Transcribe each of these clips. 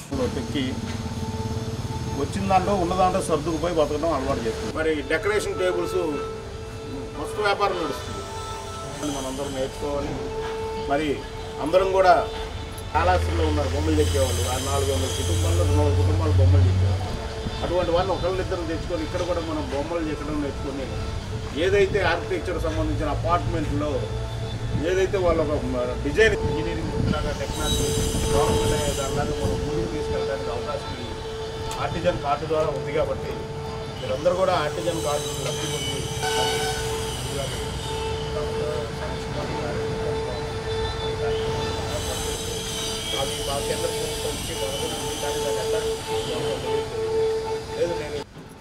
ఇప్పుడు తెక్కి వచ్చిన దాంట్లో ఉన్న దాంట్లో సర్దుకుపోయి బతకడం అలవాటు చేస్తుంది మరి డెకరేషన్ టేబుల్స్ మస్తు వ్యాపారం నడుస్తుంది అది మనందరం నేర్చుకోవాలి మరి అందరం కూడా కాళాస్త్రిలో ఉన్నారు బొమ్మలు చెక్కేవాళ్ళు ఆ నాలుగు వందల కుటుంబాల్లో రెండు వందల కుటుంబాలు బొమ్మలు చెక్కేవాళ్ళు అటువంటి వాళ్ళు ఒకళ్ళిద్దరు తెచ్చుకొని ఇక్కడ కూడా మనం బొమ్మలు చెక్కడం నేర్చుకొని ఏదైతే ఆర్కిటెక్చర్ సంబంధించిన అపార్ట్మెంట్లో ఏదైతే వాళ్ళ ఒక డిజైన్ ఇంజనీరింగ్ లాగా టెక్నాలజీ గవర్నమెంట్ అనే దానిలాగా మనం ముందుకు తీసుకెళ్ళడానికి అవకాశం ఈ ఆర్టిజన్ కార్డు ద్వారా ఉంది కాబట్టి మీరందరూ కూడా ఆర్టిజన్ కార్డు లబ్ధి పొంది అది మా కేంద్ర ప్రభుత్వం నుంచి మనకు ఉంది కానీ దాని ఎట్లా లేదు నేను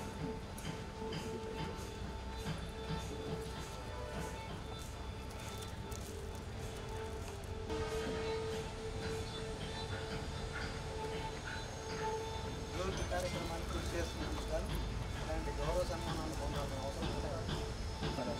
అభివృద్ధి కార్యక్రమాన్ని కృషి చేస్తున్నాం సార్ అలాంటి గౌరవ సన్మానాలు పొందాల్సిన అవసరం కూడా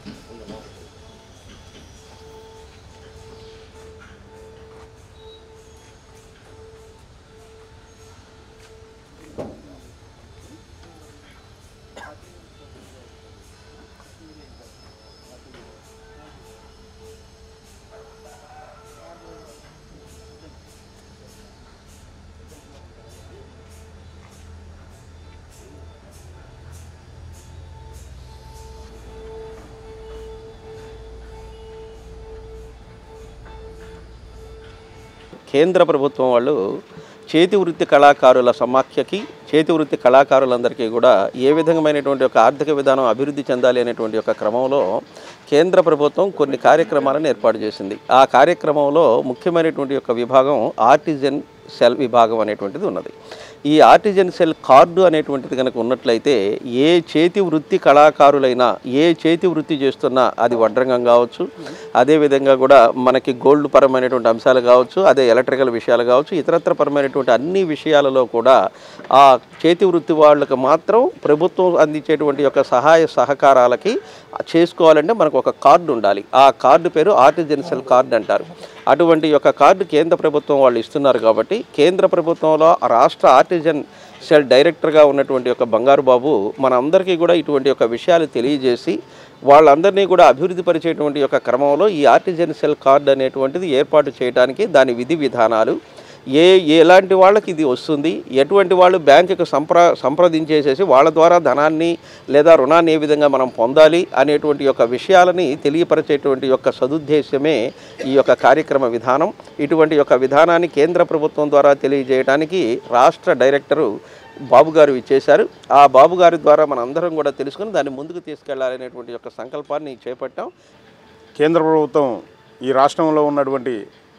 కేంద్ర ప్రభుత్వం వాళ్ళు చేతి వృత్తి కళాకారుల సమాఖ్యకి చేతి వృత్తి కళాకారులందరికీ కూడా ఏ విధమైనటువంటి ఒక ఆర్థిక విధానం అభివృద్ధి చెందాలి అనేటువంటి ఒక క్రమంలో కేంద్ర ప్రభుత్వం కొన్ని కార్యక్రమాలను ఏర్పాటు చేసింది ఆ కార్యక్రమంలో ముఖ్యమైనటువంటి ఒక విభాగం ఆర్టిజన్ సెల్ విభాగం అనేటువంటిది ఉన్నది ఈ ఆర్టిజన్ సెల్ కార్డు అనేటువంటిది కనుక ఉన్నట్లయితే ఏ చేతి వృత్తి కళాకారులైనా ఏ చేతి వృత్తి చేస్తున్నా అది వడ్రంగం కావచ్చు అదేవిధంగా కూడా మనకి గోల్డ్ పరమైనటువంటి అంశాలు కావచ్చు అదే ఎలక్ట్రికల్ విషయాలు కావచ్చు ఇతరత్ర పరమైనటువంటి అన్ని విషయాలలో కూడా ఆ చేతి వృత్తి వాళ్ళకి మాత్రం ప్రభుత్వం అందించేటువంటి యొక్క సహాయ సహకారాలకి చేసుకోవాలంటే మనకు ఒక కార్డు ఉండాలి ఆ కార్డు పేరు ఆర్టిజన్ సెల్ కార్డు అంటారు అటువంటి యొక్క కార్డు కేంద్ర ప్రభుత్వం వాళ్ళు ఇస్తున్నారు కాబట్టి కేంద్ర ప్రభుత్వంలో రాష్ట్ర ఆర్టిజన్ సెల్ డైరెక్టర్గా ఉన్నటువంటి యొక్క బంగారు బాబు మన అందరికీ కూడా ఇటువంటి యొక్క విషయాలు తెలియజేసి వాళ్ళందరినీ కూడా అభివృద్ధి పరిచేటువంటి యొక్క క్రమంలో ఈ ఆర్టిజన్ సెల్ కార్డు అనేటువంటిది ఏర్పాటు చేయడానికి దాని విధి విధానాలు ఏ ఎలాంటి వాళ్ళకి ఇది వస్తుంది ఎటువంటి వాళ్ళు బ్యాంకుకు సంప్ర సంప్రదించేసేసి వాళ్ళ ద్వారా ధనాన్ని లేదా రుణాన్ని ఏ విధంగా మనం పొందాలి అనేటువంటి యొక్క విషయాలని తెలియపరిచేటువంటి యొక్క సదుద్దేశమే ఈ యొక్క కార్యక్రమ విధానం ఇటువంటి యొక్క విధానాన్ని కేంద్ర ప్రభుత్వం ద్వారా తెలియజేయడానికి రాష్ట్ర డైరెక్టరు బాబు గారు ఇచ్చేశారు ఆ బాబు గారి ద్వారా మన అందరం కూడా తెలుసుకుని దాన్ని ముందుకు తీసుకెళ్లాలనేటువంటి యొక్క సంకల్పాన్ని చేపట్టాం కేంద్ర ప్రభుత్వం ఈ రాష్ట్రంలో ఉన్నటువంటి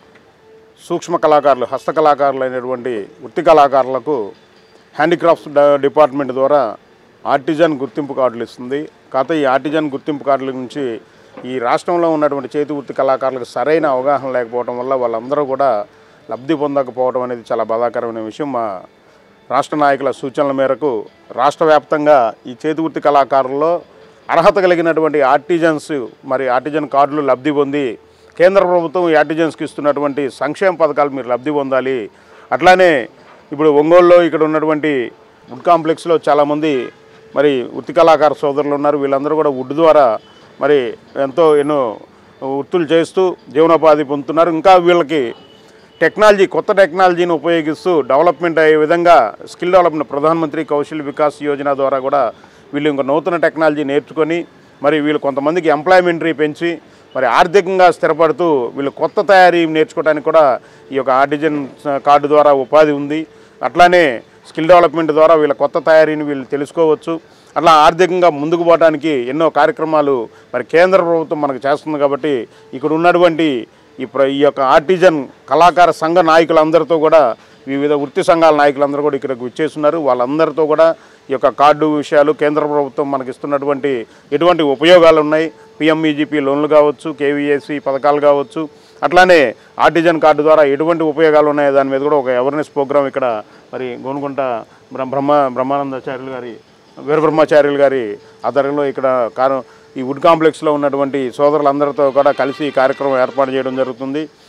సూక్ష్మ కళాకారులు హస్త కళాకారులు అయినటువంటి వృత్తి కళాకారులకు హ్యాండిక్రాఫ్ట్స్ డ- డిపార్ట్మెంట్ ద్వారా ఆర్టిజన్ గుర్తింపు కార్డులు ఇస్తుంది కాకపోతే ఈ ఆర్టిజన్ గుర్తింపు కార్డుల నుంచి ఈ రాష్ట్రంలో ఉన్నటువంటి చేతి వృత్తి కళాకారులకు సరైన అవగాహన లేకపోవడం వల్ల వాళ్ళందరూ కూడా లబ్ధి పొందకపోవడం అనేది చాలా బాధాకరమైన విషయం మా రాష్ట్ర నాయకుల సూచనల మేరకు రాష్ట్ర వ్యాప్తంగా ఈ చేతి వృత్తి కళాకారుల్లో అర్హత కలిగినటువంటి ఆర్టిజన్స్ మరి ఆర్టిజన్ కార్డులు లబ్ధి పొంది కేంద్ర ప్రభుత్వం ఈ ఆర్టిజన్స్కి ఇస్తున్నటువంటి సంక్షేమ పథకాలు మీరు లబ్ధి పొందాలి అట్లానే ఇప్పుడు ఒంగోలులో ఇక్కడ ఉన్నటువంటి వుడ్ కాంప్లెక్స్లో చాలామంది మరి వృత్తి కళాకార సోదరులు ఉన్నారు వీళ్ళందరూ కూడా వుడ్ ద్వారా మరి ఎంతో ఎన్నో వృత్తులు చేస్తూ జీవనోపాధి పొందుతున్నారు ఇంకా వీళ్ళకి టెక్నాలజీ కొత్త టెక్నాలజీని ఉపయోగిస్తూ డెవలప్మెంట్ అయ్యే విధంగా స్కిల్ డెవలప్మెంట్ ప్రధానమంత్రి కౌశల్ వికాస్ యోజన ద్వారా కూడా వీళ్ళు ఇంకా నూతన టెక్నాలజీ నేర్చుకొని మరి వీళ్ళు కొంతమందికి ఎంప్లాయ్మెంటరీ పెంచి మరి ఆర్థికంగా స్థిరపడుతూ వీళ్ళు కొత్త తయారీ నేర్చుకోవడానికి కూడా ఈ యొక్క ఆర్టిజన్ కార్డు ద్వారా ఉపాధి ఉంది అట్లానే స్కిల్ డెవలప్మెంట్ ద్వారా వీళ్ళ కొత్త తయారీని వీళ్ళు తెలుసుకోవచ్చు అట్లా ఆర్థికంగా ముందుకు పోవడానికి ఎన్నో కార్యక్రమాలు మరి కేంద్ర ప్రభుత్వం మనకు చేస్తుంది కాబట్టి ఇక్కడ ఉన్నటువంటి ఈ ప్ర ఈ యొక్క ఆర్టిజన్ కళాకార సంఘ నాయకులందరితో కూడా వివిధ వృత్తి సంఘాల నాయకులందరూ కూడా ఇక్కడికి వచ్చేస్తున్నారు వాళ్ళందరితో కూడా ఈ యొక్క కార్డు విషయాలు కేంద్ర ప్రభుత్వం మనకి ఇస్తున్నటువంటి ఎటువంటి ఉపయోగాలు ఉన్నాయి పిఎంఈజీపీ లోన్లు కావచ్చు కేవీఎస్సి పథకాలు కావచ్చు అట్లానే ఆర్టిజన్ కార్డు ద్వారా ఎటువంటి ఉపయోగాలు ఉన్నాయో దాని మీద కూడా ఒక అవేర్నెస్ ప్రోగ్రామ్ ఇక్కడ మరి గోనుకుంట బ్ర- బ్రహ్మ బ్రహ్మానందాచార్యులు గారి వీరబ్రహ్మచార్యులు గారి ఆధ్వర్యంలో ఇక్కడ కారు ఈ వుడ్ కాంప్లెక్స్లో ఉన్నటువంటి సోదరులందరితో కూడా కలిసి ఈ కార్యక్రమం ఏర్పాటు చేయడం జరుగుతుంది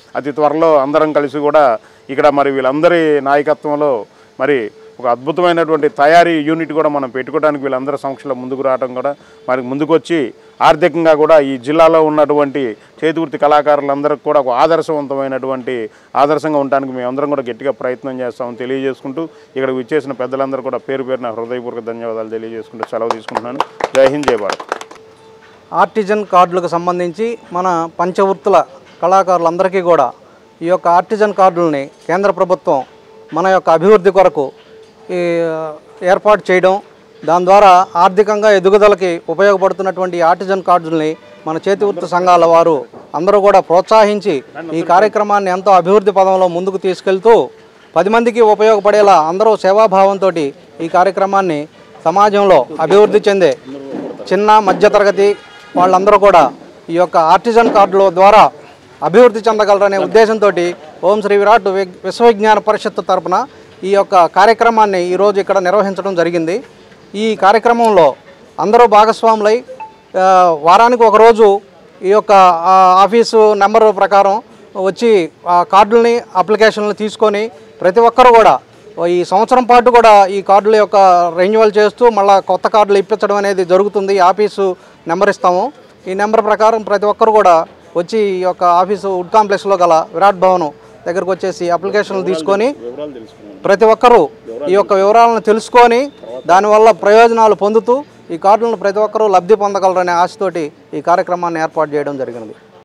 అతి త్వరలో అందరం కలిసి కూడా ఇక్కడ మరి వీళ్ళందరి నాయకత్వంలో మరి ఒక అద్భుతమైనటువంటి తయారీ యూనిట్ కూడా మనం పెట్టుకోవడానికి వీళ్ళందరి సమక్షంలో ముందుకు రావడం కూడా మరి ముందుకొచ్చి ఆర్థికంగా కూడా ఈ జిల్లాలో ఉన్నటువంటి చేతివృత్తి కళాకారులందరికీ కూడా ఒక ఆదర్శవంతమైనటువంటి ఆదర్శంగా ఉండడానికి మేమందరం కూడా గట్టిగా ప్రయత్నం చేస్తామని తెలియజేసుకుంటూ ఇక్కడ విచ్చేసిన పెద్దలందరూ కూడా పేరు పేరున హృదయపూర్వక ధన్యవాదాలు తెలియజేసుకుంటూ సెలవు తీసుకుంటున్నాను జై హింద్ జై భారత్ ఆర్టిజన్ కార్డులకు సంబంధించి మన పంచవృత్తుల కళాకారులందరికీ కూడా ఈ యొక్క ఆర్టిజన్ కార్డుల్ని కేంద్ర ప్రభుత్వం మన యొక్క అభివృద్ధి కొరకు ఈ ఏర్పాటు చేయడం దాని ద్వారా ఆర్థికంగా ఎదుగుదలకి ఉపయోగపడుతున్నటువంటి ఈ ఆర్టిజన్ కార్డుల్ని మన చేతి వృత్తి సంఘాల వారు అందరూ కూడా ప్రోత్సహించి ఈ కార్యక్రమాన్ని ఎంతో అభివృద్ధి పదంలో ముందుకు తీసుకెళ్తూ పది మందికి ఉపయోగపడేలా అందరూ సేవాభావంతో ఈ కార్యక్రమాన్ని సమాజంలో అభివృద్ధి చెందే చిన్న మధ్యతరగతి వాళ్ళందరూ కూడా ఈ యొక్క ఆర్టిజన్ కార్డుల ద్వారా అభివృద్ధి చెందగలరనే ఉద్దేశంతో ఓం శ్రీ విరాట్ వి- విశ్వవిజ్ఞాన పరిషత్తు తరపున ఈ యొక్క కార్యక్రమాన్ని ఈరోజు ఇక్కడ నిర్వహించడం జరిగింది ఈ కార్యక్రమంలో అందరూ భాగస్వాములై ఆ, వారానికి ఒకరోజు ఈ యొక్క ఆ, ఆఫీసు నెంబర్ ప్రకారం వచ్చి ఆ కార్డుల్ని అప్లికేషన్లు తీసుకొని ప్రతి ఒక్కరు కూడా ఈ సంవత్సరం పాటు కూడా ఈ కార్డుల యొక్క రెన్యువల్ చేస్తూ మళ్ళీ కొత్త కార్డులు ఇప్పించడం అనేది జరుగుతుంది ఈ ఆఫీసు నెంబర్ ఇస్తాము ఈ నెంబర్ ప్రకారం ప్రతి ఒక్కరు కూడా వచ్చి ఈ యొక్క ఆఫీసు వుడ్ కాంప్లెక్స్లో గల విరాట్ భవన్ దగ్గరకు వచ్చేసి అప్లికేషన్లు తీసుకొని ప్రతి ఒక్కరూ ఈ యొక్క వివరాలను తెలుసుకొని దానివల్ల ప్రయోజనాలు పొందుతూ ఈ కార్డులను ప్రతి ఒక్కరూ లబ్ధి పొందగలరనే ఆశతోటి ఈ కార్యక్రమాన్ని ఏర్పాటు చేయడం జరిగినది